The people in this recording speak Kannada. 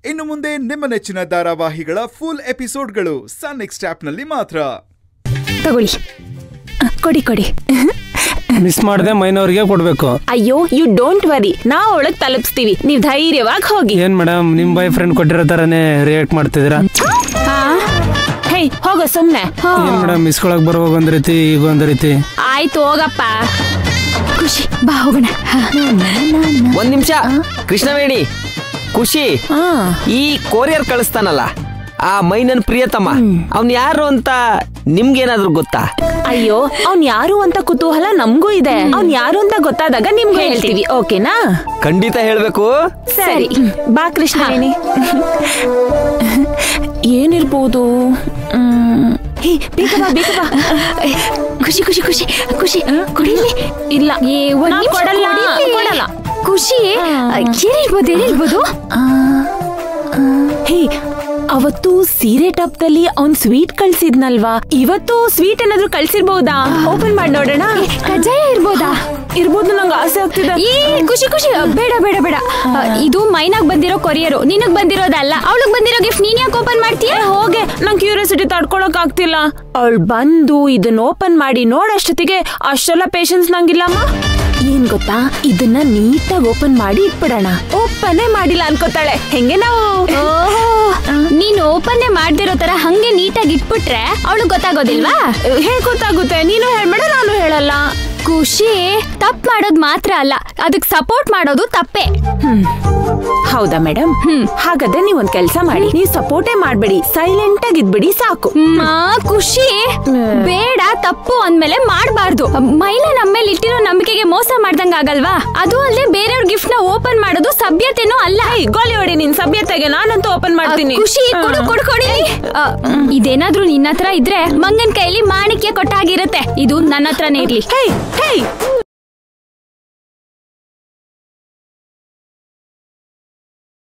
ಇನ್ನು ಮುಂದೆ ನಿಮ್ಮ ನೆಚ್ಚಿನ ಧಾರಾವಾಹಿಗಳ ಫುಲ್ ಎಪಿಸೋಡ್ಗಳು ಸನ್ ನೆಕ್ಸ್ಟ್ ಆಪ್ನಲ್ಲಿ ಮಾತ್ರ ತಗೊಳ್ಳಿ ಅ, ಕೊಡಿ ಕೊಡಿ ಮಿಸ್ ಮಾಡದೆ ಮೈನವ್ರಿಗೆ ಕೊಡ್ಬೇಕು ಅಯ್ಯೋ ಯು ಡೋಂಟ್ ವರಿ ನಾವ್ ಒಳಗ್ ತಲುಪಿಸ್ತೀವಿ ನೀವ್ ಧೈರ್ಯವಾಗಿ ಹೋಗಿ ಏನ್ ಮೇಡಮ್ ನಿಮ್ ಬಾಯ್ ಫ್ರೆಂಡ್ ಕೊಟ್ಟಿರೋ ತರನೇ ರಿಯಾಕ್ಟ್ ಮಾಡ್ತಿದ್ದೀರಾ ಹೇ ಹೋಗ ಸುಮ್ನೆ ಏನ್ ಮೇಡಮ್ ಮಿಸ್ಕೊಳಕ್ ಬರುವಾಗ ಒಂದ್ ರೀತಿ ಈಗ ಒಂದ್ ರೀತಿ ಆಯ್ತು ಹೋಗಪ್ಪ ಖುಷಿ ಬಾ ಹೋಗೋಣ ಹ. ಒಂದ್ ನಿಮಿಷ ಕೃಷ್ಣವೇಣಿ ಖುಷಿ ಈ ಕೊರಿಯರ್ ಕಳಿಸ್ತಾನಲ್ಲ ಆ ಮೈನನ್ ಪ್ರಿಯತಮ್ಮ ಅವ್ನ್ ಯಾರು ಅಂತ ನಿಮ್ಗೇನಾದ್ರೂ ಗೊತ್ತಾ ಅಯ್ಯೋ ಅವ್ನ್ ಯಾರು ಅಂತ ಕುತೂಹಲ ನಮ್ಗೂ ಇದೆ ಅವ್ನ್ ಯಾರು ಅಂತ ಗೊತ್ತಾದಾಗ ನಿಮ್ಗೆ ಹೇಳ್ತೀವಿ ಓಕೆನಾ ಖಂಡಿತ ಹೇಳ್ಬೇಕು ಸರಿ ಬಾ ಕೃಷ್ಣವೇಣಿ ಏನಿರ್ಬೋದು ಮ್, ಹೇ ಬೇಗ ಬಾ ಬೇಗ ಬಾ ಏ, ಖುಷಿ ಖುಷಿ ಖುಷಿ ಖುಷಿ ಕುಡಿಲಿ ಇಲ್ಲ ಏ ಒಂದ್ ನಾನ್ ನಿಮಿಷ ಕೊಡಲ್ಲ, ಕುಡೀಲಿ. ಕೊಡಲ್ಲ. ಖುಷಿ ಏನಿರ್ಬೋದು ಏನಿರ್ಬೋದು ಹೇ ಅವತ್ತು ಸೀರೆ ಟಪ್ದಲ್ಲಿ ಅವ್ನ್ ಸ್ವೀಟ್ ಕಳ್ಸಿದ್ನಲ್ವಾ ಇವತ್ತು ಸ್ವೀಟ್ ಏನಾದ್ರೂ ಕಳ್ಸಿರ್ಬಹುದಾ ಓಪನ್ ಮಾಡಿ ನೋಡೋಣ ಕಜ್ಜಾಯ ಇರ್ಬೋದಾ ಇರ್ಬೋದು ನಂಗೆ ಆಸೆ ಆಗ್ತಿದೆ ಏ ಖುಷಿ ಖುಷಿ ಬೇಡ ಬೇಡ ಬೇಡ ಆ, ಇದು ಮೈನಾಗ್ ಬಂದಿರೋ ಕೊರಿಯರು ನಿನಗ್ ಬಂದಿರೋದಲ್ಲ ಅವಳಿಗೆ ಬಂದಿರೋ ಗಿಫ್ಟ್ ನೀನ್ ಯಾಕೆ ಓಪನ್ ಮಾಡ್ತೀಯ ಏ, ಹೋಗೆ ನಂಗೆ ಕ್ಯೂರಿಯಾಸಿಟಿ ತಡ್ಕೊಳಕ್ ಆಗ್ತಿಲ್ಲ ಅವಳು ಬಂದು ಇದನ್ನ ಓಪನ್ ಮಾಡಿ ನೋಡಷ್ಟೊತ್ತಿಗೆ ಅಷ್ಟೆಲ್ಲ ಪೇಷನ್ಸ್ ನಂಗಿಲ್ಲಮ್ಮ ಏನ್ ಗೊತ್ತಾ ಇದನ್ನ ನೀಟಾಗಿ ಓಪನ್ ಮಾಡಿ ಇಟ್ಬಿಡೋಣ ಓಪನೇ ಮಾಡಿಲ್ಲ ಅನ್ಕೋತಾಳೆ ಹೆಂಗೆ ನಾವು ಓಹೋ ನೀನ್ ಓಪನ್ನೇ ಮಾಡ್ದಿರೋ ತರ ಹಂಗೆ ನೀಟಾಗಿ ಇಟ್ಬಿಟ್ರೆ ಅವಳು ಗೊತ್ತಾಗೋದಿಲ್ವಾ ಹೇಗ್ ಗೊತ್ತಾಗುತ್ತೆ ನೀನು ಹೇಳ್ಬೇಡ ನಾನು ಹೇಳಲ್ಲ ಖುಷಿ ತಪ್ಪು ಮಾಡೋದು ಮಾತ್ರ ಅಲ್ಲ ಅದಕ್ ಸಪೋರ್ಟ್ ಮಾಡೋದು ತಪ್ಪೇ ಹೌದಾ ಮೇಡಮ್ ಹಾಗಾದ್ರೆ ನೀವ್ ಒಂದ್ ಕೆಲ್ಸ ಮಾಡಿ ನೀವ್ ಸಪೋರ್ಟೇ ಮಾಡ್ಬೇಡಿ ಸೈಲೆಂಟ್ ಆಗಿ ಇದ್ಬಿಡಿ ಸಾಕು ಮಾ ಖುಷಿ ಬೇಡ ತಪ್ಪು ಅಂದ್ಮೇಲೆ ಮಾಡ್ಬಾರ್ದು ಮೈಲ ನಮ್ಮ ಮೇಲೆ ಇಟ್ಟಿರೋ ನಂಬಿಕೆಗೆ ಮೋಸ ಮಾಡ್ದಂಗ ಆಗಲ್ವಾ ಅದು ಅಲ್ಲದೆ ಬೇರೆಯವ್ರ ಗಿಫ್ಟ್ ನ ಓಪನ್ ಮಾಡೋದು ಸಭ್ಯತೆನೂ ಅಲ್ಲ ಏಯ್, ಗೋಲಿ ಹೊಡಿ ನಿನ್ ಸಭ್ಯತೆಗೆ ನಾನಂತೂ ಓಪನ್ ಮಾಡ್ತೀನಿ ಖುಷಿ ಕೊಡು ಕೊಡು ಕೊಡಿ ಆ, ಇದೇನಾದ್ರೂ ನಿನ್ನ ಹತ್ರ ಇದ್ರೆ ಮಂಗನ್ ಕೈಲಿ ಮಾಣಿಕ್ಯ ಕೊಟ್ಟಾಗಿರುತ್ತೆ ಇದು ನನ್ನ ಹತ್ರನೇ ಇರ್ಲಿ ಹೇಯ್ ಹೇಯ್